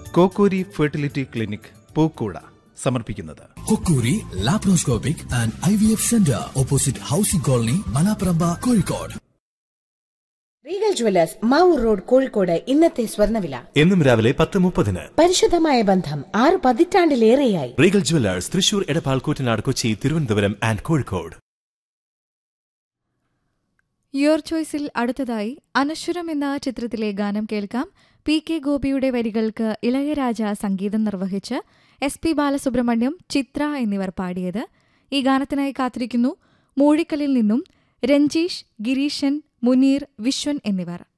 കോക്കൂരി fertility clinic പൂക്കൂട സമർപ്പിക്കുന്നത് കൊക്കൂരി laparoscopic and I V F centre opposite housing colony Malaparamba Kozhikode Regal Jewellers Mavoor road Kozhikode ഇന്നത്തെ സ്വർണ്ണവില എന്നും രാവിലെ പത്ത് മുപ്പതിന് പരിശുദ്ധമായ ബന്ധം ആറ് പതിറ്റാണ്ടിലേറെയായി Regal Jewellers Thrissur Edappal Koottanad Kochi Thiruvananthapuram and Kozhikode your ചോയ്സിൽ അടുത്തതായി അനശ്വരം എന്ന ചിത്രത്തിലെ ഗാനം കേൾക്കാം പി കെ ഗോപിയുടെ വരികൾക്ക് ഇളയരാജ സംഗീതം നിർവഹിച്ച് എസ് പി ബാലസുബ്രഹ്മണ്യം ചിത്ര എന്നിവർ പാടിയത് ഈ ഗാനത്തിനായി കാത്തിരിക്കുന്നു മൂഴിക്കലിൽ നിന്നും രഞ്ജീഷ് ഗിരീശൻ മുനീർ വിശ്വൻ എന്നിവർ